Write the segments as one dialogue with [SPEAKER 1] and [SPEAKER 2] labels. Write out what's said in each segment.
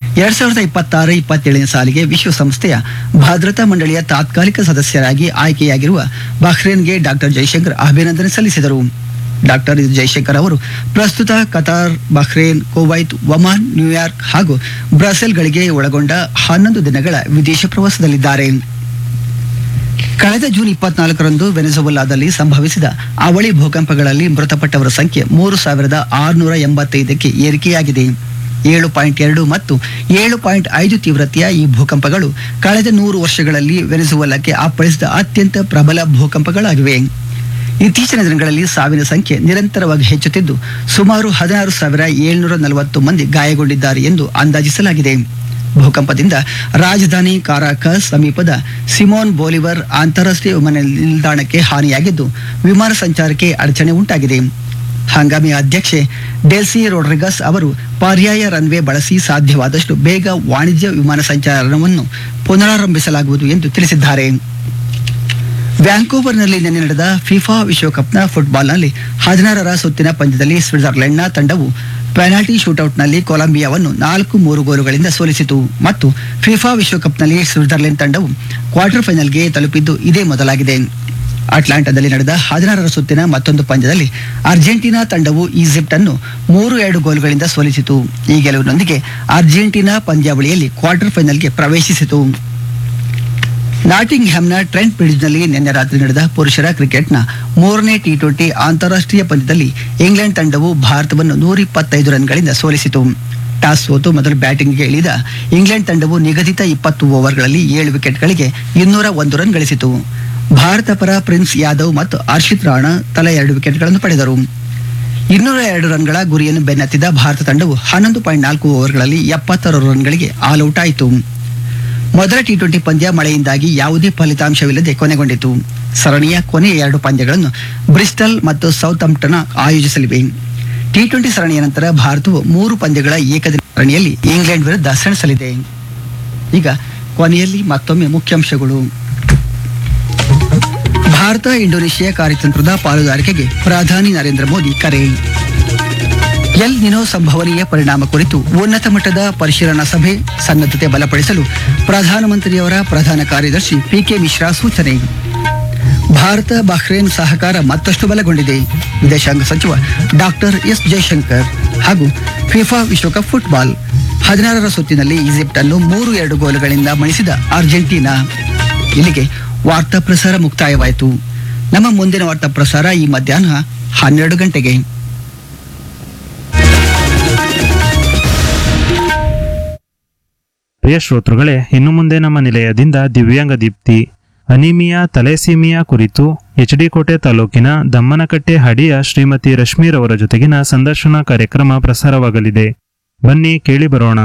[SPEAKER 1] ಎರಡ್ ಸಾವಿರದ ಇಪ್ಪತ್ತಾರು ಇಪ್ಪತ್ತೇಳನೇ ಸಾಲಿಗೆ ವಿಶ್ವಸಂಸ್ಥೆಯ ಭದ್ರತಾ ಮಂಡಳಿಯ ತಾತ್ಕಾಲಿಕ ಸದಸ್ಯರಾಗಿ ಆಯ್ಕೆಯಾಗಿರುವ ಬಹ್ರೇನ್ಗೆ ಡಾಕ್ಟರ್ ಜೈಶಂಕರ್ ಅಭಿನಂದನೆ ಸಲ್ಲಿಸಿದರು ಡಾಕ್ಟರ್ ಜೈಶಂಕರ್ ಅವರು ಪ್ರಸ್ತುತ Qatar Bahrain Kuwait Oman New York ಹಾಗೂ ಬ್ರಸೆಲ್ಗಳಿಗೆ ಒಳಗೊಂಡ ಹನ್ನೊಂದು ದಿನಗಳ ವಿದೇಶ ಪ್ರವಾಸದಲ್ಲಿದ್ದಾರೆ ಕಳೆದ ಜೂನ್ ಇಪ್ಪತ್ನಾಲ್ಕರಂದು ವೆನೆಜುವೆಲಾದಲ್ಲಿ ಸಂಭವಿಸಿದ ಅವಳಿ ಭೂಕಂಪಗಳಲ್ಲಿ ಮೃತಪಟ್ಟವರ ಸಂಖ್ಯೆ ಮೂರು ಸಾವಿರದ ಆರುನೂರ ಎಂಬತ್ತೈದಕ್ಕೆ ಏರಿಕೆಯಾಗಿದೆ ಏಳು ಪಾಯಿಂಟ್ ಎರಡು ಮತ್ತು ಏಳು ಪಾಯಿಂಟ್ ಐದು ತೀವ್ರತೆಯ ಈ ಭೂಕಂಪಗಳು ಕಳೆದ ನೂರು ವರ್ಷಗಳಲ್ಲಿ ವೆನೆಜುವೆಲಾಕ್ಕೆ ಅಪ್ಪಳಿಸಿದ ಅತ್ಯಂತ ಪ್ರಬಲ ಭೂಕಂಪಗಳಾಗಿವೆ ಇತ್ತೀಚಿನ ದಿನಗಳಲ್ಲಿ ಸಾವಿನ ಸಂಖ್ಯೆ ನಿರಂತರವಾಗಿ ಹೆಚ್ಚುತ್ತಿದ್ದು ಸುಮಾರು ಹದಿನಾರು ಸಾವಿರ ಏಳ್ನೂರ ನಲವತ್ತು ಮಂದಿ ಗಾಯಗೊಂಡಿದ್ದಾರೆ ಎಂದು ಅಂದಾಜಿಸಲಾಗಿದೆ ಭೂಕಂಪದಿಂದ ರಾಜಧಾನಿ ಕಾರಾಕಸ್ ಸಮೀಪದ ಸಿಮೋನ್ ಬೋಲಿವರ್ ಅಂತಾರಾಷ್ಟ್ರೀಯ ವಿಮಾನ ನಿಲ್ದಾಣಕ್ಕೆ ಹಾನಿಯಾಗಿದ್ದು ವಿಮಾನ ಸಂಚಾರಕ್ಕೆ ಅಡಚಣೆ ಉಂಟಾಗಿದೆ ಹಂಗಾಮಿ ಅಧ್ಯಕ್ಷೆ ಡೆಲ್ಸಿ ರೋಡ್ರಿಗಸ್ ಅವರು ಪರ್ಯಾಯ ರನ್ವೇ ಬಳಸಿ ಸಾಧ್ಯವಾದಷ್ಟು ಬೇಗ ವಾಣಿಜ್ಯ ವಿಮಾನ ಸಂಚಾರವನ್ನು ಪುನರಾರಂಭಿಸಲಾಗುವುದು ಎಂದು ತಿಳಿಸಿದ್ದಾರೆ ವ್ಯಾಂಕೋವರ್ನಲ್ಲಿ ನಿನ್ನೆ ನಡೆದ ಫಿಫಾ ವಿಶ್ವಕಪ್ನ ಫುಟ್ಬಾಲ್ನಲ್ಲಿ ಹದಿನಾರರ ಸುತ್ತಿನ ಪಂದ್ಯದಲ್ಲಿ ಸ್ವಿಟ್ಜರ್ಲೆಂಡ್ನ ತಂಡವು ಪೆನಾಲ್ಟಿ ಶೂಟೌಟ್ನಲ್ಲಿ ಕೊಲಂಬಿಯಾವನ್ನು ನಾಲ್ಕು ಮೂರು ಗೋಲುಗಳಿಂದ ಸೋಲಿಸಿತು ಮತ್ತು ಫಿಫಾ ವಿಶ್ವಕಪ್ನಲ್ಲಿ ಸ್ವಿಟ್ಜರ್ಲೆಂಡ್ ತಂಡವು ಕ್ವಾರ್ಟರ್ ಫೈನಲ್ಗೆ ತಲುಪಿದ್ದು ಇದೇ ಮೊದಲಾಗಿದೆ ಅಟ್ಲಾಂಟಾದಲ್ಲಿ ನಡೆದ ಹದಿನಾರರ ಸುತ್ತಿನ ಮತ್ತೊಂದು ಪಂದ್ಯದಲ್ಲಿ ಅರ್ಜೆಂಟೀನಾ ತಂಡವು ಈಜಿಪ್ಟ್ ಅನ್ನು ಮೂರು ಎರಡು ಗೋಲುಗಳಿಂದ ಸೋಲಿಸಿತು ಈ ಗೆಲುವಿನೊಂದಿಗೆ ಅರ್ಜೆಂಟೀನಾ ಪಂದ್ಯಾವಳಿಯಲ್ಲಿ ಕ್ವಾರ್ಟರ್ ಫೈನಲ್ಗೆ ಪ್ರವೇಶಿಸಿತು ನಾಟಿಂಗ್ ಹ್ಯಾಮ್ನ ಟ್ರೆಂಟ್ ಬ್ರಿಡ್ಜ್ನಲ್ಲಿ ನಿನ್ನೆ ರಾತ್ರಿ ನಡೆದ ಪುರುಷರ ಕ್ರಿಕೆಟ್ನ ಮೂರನೇ ಟಿ ಟ್ವೆಂಟಿ ಅಂತಾರಾಷ್ಟ್ರೀಯ ಪಂದ್ಯದಲ್ಲಿ ಇಂಗ್ಲೆಂಡ್ ತಂಡವು ಭಾರತವನ್ನು ನೂರ ಇಪ್ಪತ್ತೈದು ರನ್ಗಳಿಂದ ಸೋಲಿಸಿತು ಟಾಸ್ ಸೋತು ಮೊದಲು ಬ್ಯಾಟಿಂಗ್ಗೆ ಇಳಿದ ಇಂಗ್ಲೆಂಡ್ ತಂಡವು ನಿಗದಿತ ಇಪ್ಪತ್ತು ಓವರ್ಗಳಲ್ಲಿ ಏಳು ವಿಕೆಟ್ಗಳಿಗೆ ಇನ್ನೂರ ಒಂದು ರನ್ ಗಳಿಸಿತು ಭಾರತ ಪರ ಪ್ರಿನ್ಸ್ ಯಾದವ್ ಮತ್ತು ಹರ್ಷಿತ್ ರಾಣಾ ತಲಾ ಎರಡು ವಿಕೆಟ್ಗಳನ್ನು ಪಡೆದರು ಇನ್ನೂರ ಎರಡು ರನ್ಗಳ ಗುರಿಯನ್ನು ಬೆನ್ನತ್ತಿದ ಭಾರತ ತಂಡವು ಹನ್ನೊಂದು ಪಾಯಿಂಟ್ ನಾಲ್ಕು ಓವರ್ಗಳಲ್ಲಿ ಎಪ್ಪತ್ತಾರು ರನ್ಗಳಿಗೆ ಆಲ್ ಔಟ್ ಆಯಿತು ಮೊದಲ ಟಿ ಟ್ವೆಂಟಿ ಪಂದ್ಯ ಮಳೆಯಿಂದಾಗಿ ಯಾವುದೇ ಫಲಿತಾಂಶವಿಲ್ಲದೆ ಕೊನೆಗೊಂಡಿತು ಸರಣಿಯ ಕೊನೆಯ ಎರಡು ಪಂದ್ಯಗಳನ್ನು ಬ್ರಿಸ್ಟಲ್ ಮತ್ತು ಸೌತ್ ಅಂಪ್ಟನ್ ಆಯೋಜಿಸಲಿವೆ ಟಿ ಟ್ವೆಂಟಿ ಸರಣಿಯ ನಂತರ ಭಾರತವು ಮೂರು ಪಂದ್ಯಗಳ ಏಕದಿನ ಸರಣಿಯಲ್ಲಿ ಇಂಗ್ಲೆಂಡ್ ವಿರುದ್ಧ ಸೆಣಸಲಿದೆ ಈಗ ಕೊನೆಯಲ್ಲಿ ಮತ್ತೊಮ್ಮೆ ಮುಖ್ಯಾಂಶಗಳು ಭಾರತ ಇಂಡೋನೇಷಿಯಾ ಕಾರ್ಯತಂತ್ರದ ಪಾಲುದಾರಿಕೆಗೆ ಪ್ರಧಾನಿ ನರೇಂದ್ರ ಮೋದಿ ಕರೆ ಎಲ್ ನಿನೋ ಸಂಭವನೀಯ ಪರಿಣಾಮ ಕುರಿತು ಉನ್ನತ ಮಟ್ಟದ ಪರಿಶೀಲನಾ ಸಭೆ ಸನ್ನದ್ಧತೆ ಬಲಪಡಿಸಲು ಪ್ರಧಾನಮಂತ್ರಿಯವರ ಪ್ರಧಾನ ಕಾರ್ಯದರ್ಶಿ ಪಿಕೆ ಮಿಶ್ರಾ ಸೂಚನೆ ಭಾರತ ಬಹ್ರೇನ್ ಸಹಕಾರ ಮತ್ತಷ್ಟು ಬಲಗೊಂಡಿದೆ ವಿದೇಶಾಂಗ ಸಚಿವ ಡಾಕ್ಟರ್ ಎಸ್ ಜೈಶಂಕರ್ ಹಾಗೂ ಫಿಫಾ ವಿಶ್ವಕಪ್ ಫುಟ್ಬಾಲ್ ಹದಿನಾರರ ಸುತ್ತಿನಲ್ಲಿ ಈಜಿಪ್ಟ್ ಅನ್ನು ಮೂರು ಎರಡು ಗೋಲುಗಳಿಂದ ಮಣಿಸಿದ ಅರ್ಜೆಂಟೀನಾ ಇಲ್ಲಿಗೆ ವಾರ್ತಾ ಪ್ರಸಾರ ಮುಕ್ತಾಯವಾಯಿತು ನಮ್ಮ ಮುಂದಿನ ವಾರ್ತಾ ಪ್ರಸಾರ ಈ ಮಧ್ಯಾಹ್ನ ಹನ್ನೆರಡು ಗಂಟೆಗೆ
[SPEAKER 2] ಪ್ರಿಯ ಶ್ರೋತೃಗಳೇ ಇನ್ನು ಮುಂದೆ ನಮ್ಮ ನಿಲಯದಿಂದ ದಿವ್ಯಾಂಗ ದೀಪ್ತಿ ಅನಿಮಿಯಾ ತಲೆಸೀಮಿಯಾ ಕುರಿತು ಎಚ್ ಡಿ ಕೋಟೆ ತಾಲೂಕಿನ ದಮ್ಮನಕಟ್ಟೆ ಹಡಿಯ ಶ್ರೀಮತಿ ರಶ್ಮೀರವರ ಜೊತೆಗಿನ ಸಂದರ್ಶನ ಕಾರ್ಯಕ್ರಮ ಪ್ರಸಾರವಾಗಲಿದೆ ಬನ್ನಿ ಕೇಳಿ ಬರೋಣ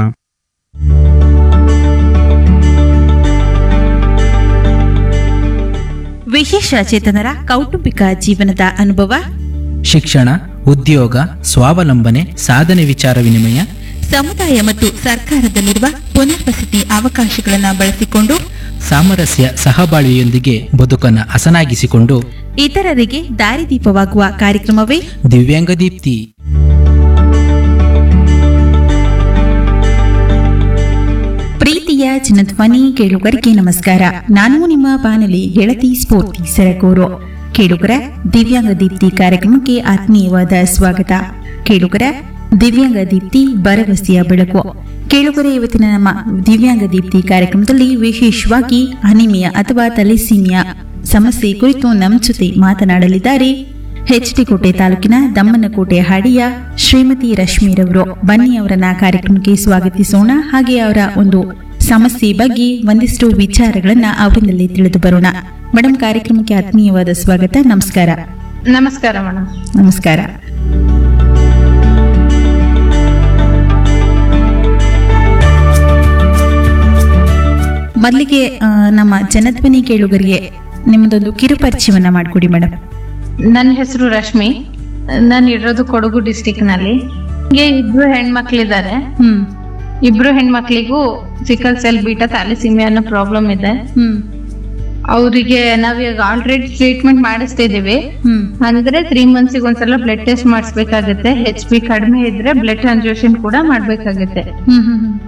[SPEAKER 3] ವಿಶೇಷ ಚೇತನರ ಕೌಟುಂಬಿಕ ಜೀವನದ ಅನುಭವ
[SPEAKER 4] ಶಿಕ್ಷಣ ಉದ್ಯೋಗ ಸ್ವಾವಲಂಬನೆ ಸಾಧನೆ ವಿಚಾರ ವಿನಿಮಯ
[SPEAKER 3] ಸಮುದಾಯ ಮತ್ತು ಸರ್ಕಾರದಲ್ಲಿರುವ ಪುನರ್ವಸತಿ ಅವಕಾಶಗಳನ್ನು ಬಳಸಿಕೊಂಡು
[SPEAKER 4] ಸಾಮರಸ್ಯ ಸಹಬಾಳ್ವೆಯೊಂದಿಗೆ ಬದುಕನ್ನು ಹಸನಾಗಿಸಿಕೊಂಡು
[SPEAKER 3] ಇತರರಿಗೆ ದಾರಿದೀಪವಾಗುವ ಕಾರ್ಯಕ್ರಮವೇ
[SPEAKER 4] ದಿವ್ಯಾಂಗ ದೀಪ್ತಿ
[SPEAKER 3] ಪ್ರೀತಿಯ ಜನಧ್ವನಿ ಕೇಳುಗರಿಗೆ ನಮಸ್ಕಾರ ನಾನು ನಿಮ್ಮ ಬಾನಲಿ ಗೆಳತಿ ಸ್ಫೂರ್ತಿ ಸರಗೂರು ಕೇಳುಗರ ದಿವ್ಯಾಂಗ ದೀಪ್ತಿ ಕಾರ್ಯಕ್ರಮಕ್ಕೆ ಆತ್ಮೀಯವಾದ ಸ್ವಾಗತ ಕೇಳುಗರ ದಿವ್ಯಾಂಗ ದೀಪ್ತಿ ಭರವಸೆಯ ಬೆಳಕು ಕೇಳುಗರ ಇವತ್ತಿನ ನಮ್ಮ ದಿವ್ಯಾಂಗ ದೀಪ್ತಿ ಕಾರ್ಯಕ್ರಮದಲ್ಲಿ ವಿಶೇಷವಾಗಿ ಅನಿಮಿಯಾ ಅಥವಾ ತಲೆಸೀಮಿಯಾ ಸಮಸ್ಯೆ ಕುರಿತು ನಮ್ಮ ಜೊತೆ ಮಾತನಾಡಲಿದ್ದಾರೆ ಕೋಟೆ ತಾಲೂಕಿನ ದಮ್ಮನಕೋಟೆ ಹಾಡಿಯ ಶ್ರೀಮತಿ ರಶ್ಮಿರವರು ಬನ್ನಿ ಅವರನ್ನ ಕಾರ್ಯಕ್ರಮಕ್ಕೆ ಸ್ವಾಗತಿಸೋಣ ಹಾಗೆ ಅವರ ಒಂದು ಸಮಸ್ಯೆ ಬಗ್ಗೆ ಒಂದಿಷ್ಟು ವಿಚಾರಗಳನ್ನ ಅವರಿಂದಲೇ ತಿಳಿದು ಬರೋಣ ಮೇಡಮ್ ಕಾರ್ಯಕ್ರಮಕ್ಕೆ ಆತ್ಮೀಯವಾದ ಸ್ವಾಗತ ನಮಸ್ಕಾರ
[SPEAKER 5] ನಮಸ್ಕಾರ ಮೇಡಮ್
[SPEAKER 3] ನಮಸ್ಕಾರ ಮೊದಲಿಗೆ ಆ, ನಮ್ಮ ಜನಧ್ವನಿ ಕೇಳುಗರಿಗೆ ನಿಮ್ಮದೊಂದು ಕಿರುಪರಿಚಯವನ್ನ ಮಾಡಿಕೊಡಿ ಮೇಡಮ್
[SPEAKER 5] ನನ್ನ ಹೆಸರು ರಶ್ಮಿ ನಾನು ಇರೋದು ಕೊಡಗು ಡಿಸ್ಟಿಕ್ ನಲ್ಲಿ ಹೀಗೆ ಇಬ್ರು ಹೆಣ್ಮಕ್ಳಿದ್ದಾರೆ
[SPEAKER 3] ಹ್ಮ್
[SPEAKER 5] ಇಬ್ರು ಹೆಣ್ಮಕ್ಳಿಗೂ ಸಿಕಲ್ ಸೆಲ್ ಬೀಟಾ ಥ್ಯಾಲಿಸಿಮಿಯಾ ಅನ್ನೋ ಪ್ರಾಬ್ಲಮ್ ಇದೆ
[SPEAKER 3] ಹ್ಮ್
[SPEAKER 5] ಅವರಿಗೆ ನಾವೀಗ ಆಲ್ರೆಡಿ ಟ್ರೀಟ್ಮೆಂಟ್ ಮಾಡಿಸ್ತಿದೀವಿ
[SPEAKER 3] ಹ್ಮ್
[SPEAKER 5] ಅಂದ್ರೆ ತ್ರೀ ಮಂತ್ಸ್ ಒಂದ್ಸಲ ಬ್ಲಡ್ ಟೆಸ್ಟ್ ಮಾಡಿಸ್ಬೇಕಾಗುತ್ತೆ ಹೆಚ್ ಬಿ ಕಡಿಮೆ ಇದ್ರೆ ಬ್ಲಡ್ ಟ್ರಾನ್ಸ್ಫ್ಯೂಷನ್ ಕೂಡ ಮಾಡ್ಬೇಕಾಗುತ್ತೆ
[SPEAKER 3] ಹ್ಮ್ ಹ್ಮ್ ಹ್ಮ್